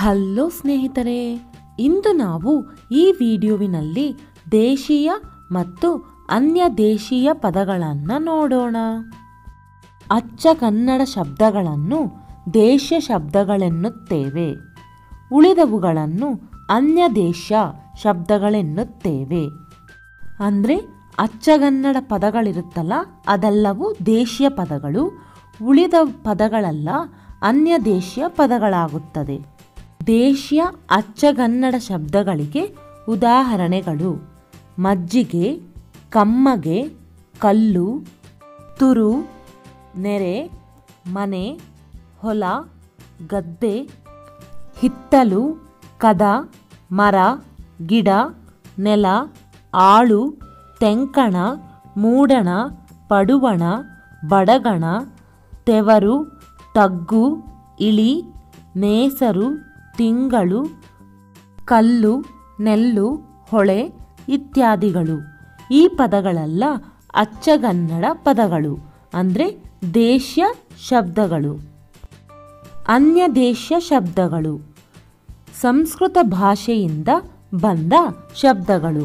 hello ಸ್ನೇಹಿತರೆ ಇಂದು ನಾವು ಈ ವಿಡಿಯೋವಿನಲ್ಲಿ ದೇಶೀಯ ಮತ್ತು ಅನ್ಯ ದೇಶೀಯ ಪದಗಳನ್ನು ನೋಡೋಣ ಅಚ್ಚ ಕನ್ನಡ ಶಬ್ದಗಳನ್ನು ದೇಶ ಶಬ್ದಗಳೆನ್ನುತ್ತೇವೆ ಉಳಿದವುಗಳನ್ನು ಅನ್ಯ ದೇಶ ಶಬ್ದಗಳೆನ್ನುತ್ತೇವೆ ಅಂದರೆ ಅಚ್ಚಗನ್ನಡ ಪದಗಳಿರುತ್ತಲ್ಲ ಅದೆಲ್ಲವೂ ದೇಶೀಯ ಪದಗಳು ಉಳಿದ ಪದಗಳೆಲ್ಲ ಅನ್ಯ ದೇಶೀಯ ಪದಗಳಾಗುತ್ತದೆ ದೇಶೀಯ ಅಚ್ಚಗನ್ನಡ ಶಬ್ದಗಳಿಗೆ ಉದಾಹರಣೆಗಳು ಮಜ್ಜಿಗೆ ಕಮ್ಮಗೆ ಕಲ್ಲು ತುರು ನೆರೆ ಮನೆ ಹೊಲ ಗದ್ದೆ ಹಿತ್ತಲು ಕದ ಮರ ಗಿಡ ನೆಲ ಆಳು ತೆಂಕಣ ಮೂಡಣ ಪಡುವಣ ಬಡಗಣ ತೆವರು ತಗ್ಗು ಇಳಿ ನೇಸರು ತಿಂಗಳು ಕಲ್ಲು ನೆಲ್ಲು ಹೊಳೆ ಇತ್ಯಾದಿಗಳು ಈ ಪದಗಳೆಲ್ಲ ಅಚ್ಚಗನ್ನಡ ಪದಗಳು ಅಂದರೆ ದೇಶ್ಯ ಶಬ್ದಗಳು ಅನ್ಯ ದೇಶ್ಯ ಶಬ್ದಗಳು ಸಂಸ್ಕೃತ ಭಾಷೆಯಿಂದ ಬಂದ ಶಬ್ದಗಳು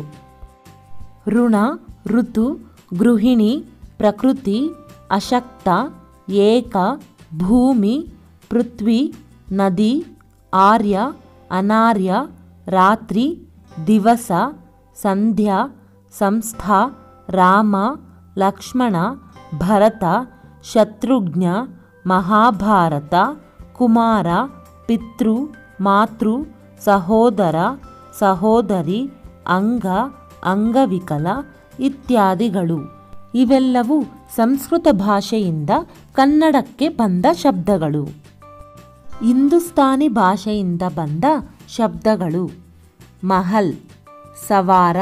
ಋಣ ಋತು ಗೃಹಿಣಿ ಪ್ರಕೃತಿ ಅಶಕ್ತ ಏಕ ಭೂಮಿ ಪೃಥ್ವಿ ನದಿ ಆರ್ಯ ಅನಾರ್ಯ ರಾತ್ರಿ ದಿವಸ ಸಂಧ್ಯಾ ಸಂಸ್ಥಾ ರಾಮ ಲಕ್ಷ್ಮಣ ಭರತ ಶತ್ರುಘ್ನ ಮಹಾಭಾರತ ಕುಮಾರ ಪಿತೃ ಮಾತೃ ಸಹೋದರ ಸಹೋದರಿ ಅಂಗ ಅಂಗವಿಕಲ ಇತ್ಯಾದಿಗಳು ಇವೆಲ್ಲವೂ ಸಂಸ್ಕೃತ ಭಾಷೆಯಿಂದ ಕನ್ನಡಕ್ಕೆ ಬಂದ ಶಬ್ದಗಳು ಹಿಂದೂಸ್ತಾನಿ ಭಾಷೆಯಿಂದ ಬಂದ ಶಬ್ದಗಳು ಮಹಲ್ ಸವಾರ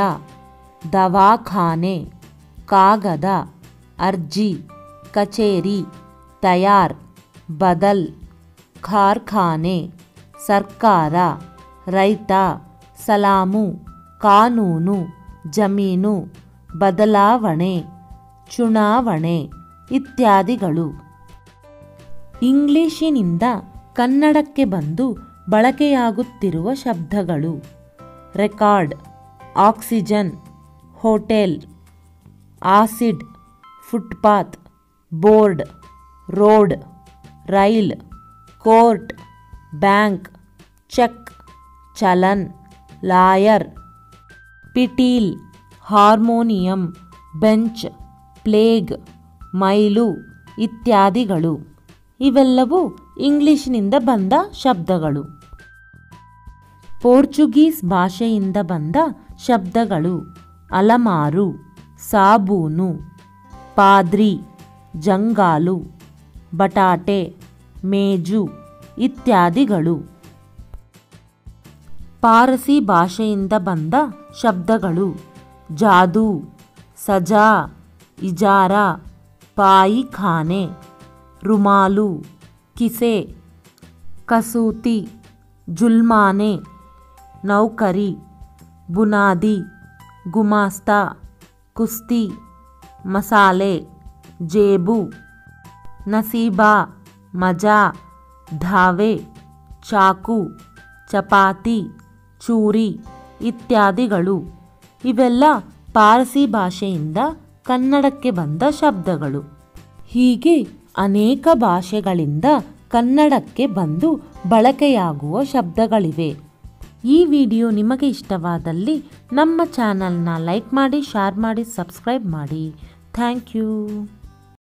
ದವಾಖಾನೆ ಕಾಗದ ಅರ್ಜಿ ಕಚೇರಿ ತಯಾರ್ ಬದಲ್ ಕಾರ್ಖಾನೆ ಸರ್ಕಾರ ರೈತ ಸಲಾಮು ಕಾನೂನು ಜಮೀನು ಬದಲಾವಣೆ ಚುನಾವಣೆ ಇತ್ಯಾದಿಗಳು ಇಂಗ್ಲಿಶಿನಿಂದ ಕನ್ನಡಕ್ಕೆ ಬಂದು ಬಳಕೆಯಾಗುತ್ತಿರುವ ಶಬ್ದಗಳು record oxygen hotel acid footpath board road rail court bank cheque challan lawyer ಪಿಟೀಲ್ ಹಾರ್ಮೋನಿಯಂ ಬೆಂಚ್ ಪ್ಲೇಗ್ ಮೈಲು ಇತ್ಯಾದಿಗಳು ಇವೆಲ್ಲವೂ ಇಂಗ್ಲಿಷ್ನಿಂದ ಬಂದ ಶಬ್ದಗಳು ಪೋರ್ಚುಗೀಸ್ ಭಾಷೆಯಿಂದ ಬಂದ ಶಬ್ದಗಳು ಅಲಮಾರು ಸಾಬೂನು ಪಾದ್ರಿ ಜಂಗಾಲು ಬಟಾಟೆ ಮೇಜು ಇತ್ಯಾದಿಗಳು ಪಾರಸಿ ಭಾಷೆಯಿಂದ ಬಂದ ಶಬ್ದಗಳು ಜಾದೂ ಸಜಾ ಇಜಾರ ಪಾಯಿಖಾನೆ ರುಮಾಲು ಕಿಸೆ ಕಸೂತಿ ಜುಲ್ಮಾನೆ ನೌಕರಿ ಬುನಾದಿ ಗುಮಾಸ್ತಾ ಕುಸ್ತಿ ಮಸಾಲೆ ಜೇಬು ನಸೀಬಾ ಮಜಾ ಧಾವೆ ಚಾಕು ಚಪಾತಿ ಚೂರಿ ಇತ್ಯಾದಿಗಳು ಇವೆಲ್ಲ ಪಾರಸಿ ಭಾಷೆಯಿಂದ ಕನ್ನಡಕ್ಕೆ ಬಂದ ಶಬ್ದಗಳು ಹೀಗೆ ಅನೇಕ ಭಾಷೆಗಳಿಂದ ಕನ್ನಡಕ್ಕೆ ಬಂದು ಬಳಕೆಯಾಗುವ ಶಬ್ದಗಳಿವೆ ಈ ವಿಡಿಯೋ ನಿಮಗೆ ಇಷ್ಟವಾದಲ್ಲಿ ನಮ್ಮ ಚಾನಲ್ನ ಲೈಕ್ ಮಾಡಿ ಶೇರ್ ಮಾಡಿ ಸಬ್ಸ್ಕ್ರೈಬ್ ಮಾಡಿ ಥ್ಯಾಂಕ್ ಯು